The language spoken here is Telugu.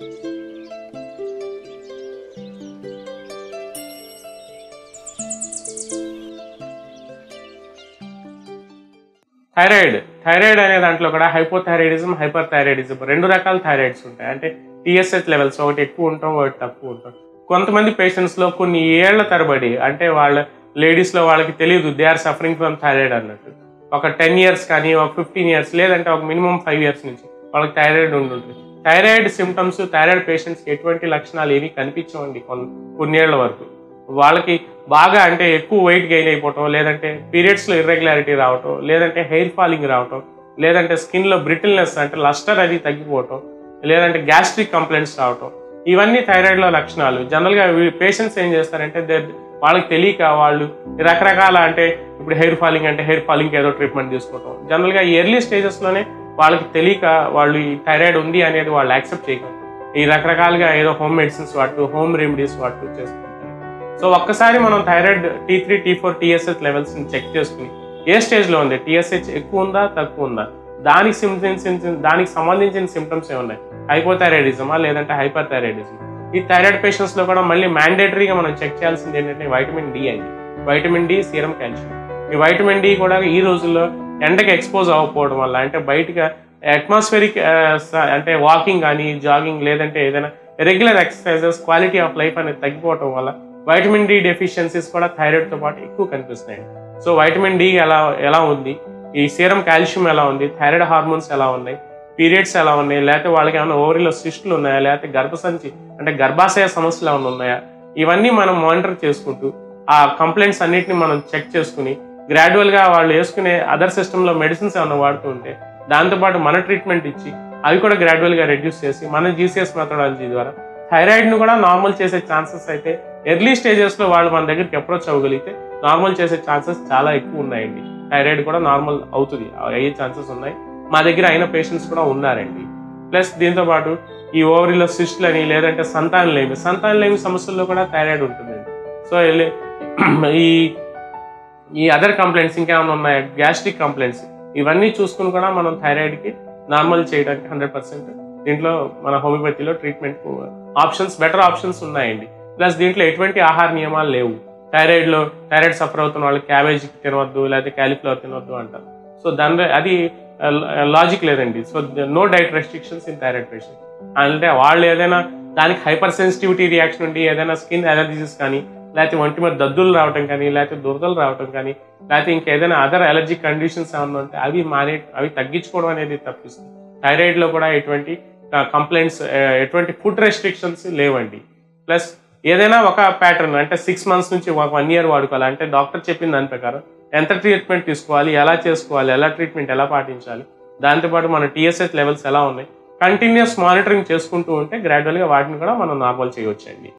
థైరాయిడ్ థైరాయిడ్ అనే దాంట్లో కూడా హైపోథైరాయిడిజం హైపర్ థైరాయిడిజం రెండు రకాల థైరాయిడ్స్ ఉంటాయి అంటే టీఎస్హెచ్ లెవెల్స్ ఒకటి ఎక్కువ ఉంటాం ఒకటి తక్కువ ఉంటాం కొంతమంది పేషెంట్స్ లో కొన్ని ఏళ్ల తరబడి అంటే వాళ్ళ లేడీస్ లో వాళ్ళకి తెలియదు they are suffering from thyroid అన్నట్టు ఒక టెన్ ఇయర్స్ కానీ ఒక ఫిఫ్టీన్ ఇయర్స్ లేదంటే ఒక మినిమం ఫైవ్ ఇయర్స్ నుంచి వాళ్ళకి థైరాయిడ్ ఉండుంటుంది థైరాయిడ్ సిమ్టమ్స్ థైరాయిడ్ పేషెంట్స్కి ఎటువంటి లక్షణాలు ఏమీ కనిపించవండి కొన్ని కొన్నేళ్ల వరకు వాళ్ళకి బాగా అంటే ఎక్కువ వెయిట్ గెయిన్ అయిపోవటం లేదంటే పీరియడ్స్లో ఇర్రెగ్యులారిటీ రావటం లేదంటే హెయిర్ ఫాలింగ్ రావటం లేదంటే స్కిన్లో బ్రిటిల్నెస్ అంటే లస్టర్ అది తగ్గిపోవటం లేదంటే గ్యాస్ట్రిక్ కంప్లైంట్స్ రావటం ఇవన్నీ థైరాయిడ్లో లక్షణాలు జనరల్గా పేషెంట్స్ ఏం చేస్తారంటే దే- వాళ్ళకి తెలియక వాళ్ళు రకరకాల అంటే ఇప్పుడు హెయిర్ ఫాలింగ్ అంటే హెయిర్ ఫాలింగ్ ఏదో ట్రీట్మెంట్ తీసుకోవటం జనరల్గా ఈ ఎర్లీ స్టేజెస్లోనే వాళ్ళకి తెలియక వాళ్ళు ఈ థైరాయిడ్ ఉంది అనేది వాళ్ళు యాక్సెప్ట్ చేయగలరు ఈ రకరకాలుగా ఏదో హోమ్ మెడిసిన్స్ వాడుతూ హోమ్ రెమెడీస్ వాడుతూ చేస్తుంటారు సో ఒక్కసారి మనం thyroid T three T four TSH levels check చేసుకుని ఏ స్టేజ్లో ఉంది టీఎస్హెచ్ ఎక్కువ ఉందా తక్కువ ఉందా దానికి సిమ్టమ్స్ దానికి సంబంధించిన సిమ్టమ్స్ ఏమున్నాయి హైపోథైరాయిడిజమా లేదంటే హైపర్ థైరాయిడిజం ఈ థైరాయిడ్ పేషెంట్స్ లో కూడా మళ్ళీ మ్యాండేటరీగా మనం చెక్ చేయాల్సింది ఏంటంటే వైటమిన్ డి అండి వైటమిన్ డి సీరం కాల్షియం ఈ వైటమిన్ డి కూడా ఈ రోజుల్లో ఎండకి ఎక్స్పోజ్ అవ్వకపోవడం వల్ల అంటే బయటగా అట్మాస్ఫియరిక్ అంటే వాకింగ్ కానీ జాగింగ్ లేదంటే ఏదైనా regular exercises quality of life అనేది తగ్గిపోవడం వల్ల వైటమిన్ డి డెఫిషియన్సీస్ కూడా థైరాయిడ్ తో పాటు ఎక్కువ కనిపిస్తున్నాయి సో వైటమిన్ డి ఎలా ఎలా ఉంది ఈ సీరం కాల్షియం ఎలా ఉంది థైరాయిడ్ హార్మోన్స్ ఎలా ఉన్నాయి పీరియడ్స్ ఎలా ఉన్నాయి లేకపోతే వాళ్ళకి ఏమైనా ఓవరీలో సిస్టులు ఉన్నాయా లేకపోతే గర్భసంచి అంటే గర్భాశయ సమస్యలు ఏమైనా ఉన్నాయా ఇవన్నీ మనం మానిటర్ చేసుకుంటూ ఆ కంప్లైంట్స్ అన్నిటిని మనం చెక్ చేసుకుని గ్రాడ్యువల్ గా వాళ్ళు వేసుకునే అదర్ సిస్టమ్ లో మెడిసిన్స్ ఏమైనా వాడుతూ ఉంటే దాంతోపాటు మన ట్రీట్మెంట్ ఇచ్చి అవి కూడా గ్రాడ్యువల్ గా రెడ్యూస్ చేసి మన జీసీఎస్ మెథడాలజీ ద్వారా థైరాయిడ్ ను కూడా నార్మల్ చేసే ఛాన్సెస్ అయితే ఎర్లీ స్టేజెస్ లో వాళ్ళు మన దగ్గరికి అప్రోచ్ అవ్వగలిగితే నార్మల్ చేసే ఛాన్సెస్ చాలా ఎక్కువ ఉన్నాయండి థైరాయిడ్ కూడా నార్మల్ అవుతుంది అయ్యే ఛాన్సెస్ ఉన్నాయి మా దగ్గర అయిన పేషెంట్స్ కూడా ఉన్నారండి ప్లస్ దీంతో పాటు ఈ ఓవరీలో సిస్టులు అని లేదంటే సంతానలేమి సంతానలేమి సమస్యల్లో కూడా థైరాయిడ్ ఉంటుందండి సో ఎల్లి- ఈ ఈ అదర్ కంప్లైంట్స్ ఇంకేమైనా ఉన్నాయా గ్యాస్ట్రిక్ కంప్లైంట్స్ ఇవన్నీ చూసుకుని కూడా మనం థైరాయిడ్కి నార్మల్ చేయడానికి హండ్రెడ్ పర్సెంట్ దీంట్లో మన హోమియోపతిలో ట్రీట్మెంట్ ఆప్షన్స్ బెటర్ ఆప్షన్స్ ఉన్నాయండి ప్లస్ దీంట్లో ఎటువంటి ఆహార నియమాలు లేవు థైరాయిడ్లో థైరాయిడ్ సఫర్ అవుతున్న వాళ్ళు క్యాబేజ్ తినవద్దు లేకపోతే క్యాలీఫ్లవర్ తినవద్దు అంటారు సో దాని అది లాజిక్ లేదండి so no diet restrictions in thyroid patient అంటే వాళ్ళు ఏదైనా దానికి హైపర్ సెన్సిటివిటీ రియాక్షన్ ఉండి ఏదైనా స్కిన్ అలర్జీస్ కానీ లేకపోతే ఒంటి మీద దద్దులు రావటం కానీ లేకపోతే దురదలు రావటం కానీ లేకపోతే ఇంకేదైనా అదర్ అలర్జిక్ కండిషన్స్ ఏమన్నా ఉంటే అవి మానే అవి తగ్గించుకోవడం అనేది తప్పిస్తుంది థైరాయిడ్ లో కూడా ఎటువంటి కంప్లైంట్స్ ఎటువంటి ఫుడ్ రెస్ట్రిక్షన్స్ లేవండి ప్లస్ ఏదైనా ఒక ప్యాటర్న్ అంటే సిక్స్ మంత్స్ నుంచి ఒక వన్ ఇయర్ వాడుకోవాలి అంటే డాక్టర్ చెప్పిన దాని ప్రకారం ఎంత ట్రీట్మెంట్ తీసుకోవాలి ఎలా చేసుకోవాలి ఎలా ట్రీట్మెంట్ ఎలా పాటించాలి దాంతోపాటు మన టీఎస్హెచ్ లెవెల్స్ ఎలా ఉన్నాయి కంటిన్యూస్ మానిటరింగ్ చేసుకుంటూ ఉంటే గ్రాడ్యువల్గా వాటిని కూడా మనం నార్మల్ చేయవచ్చండి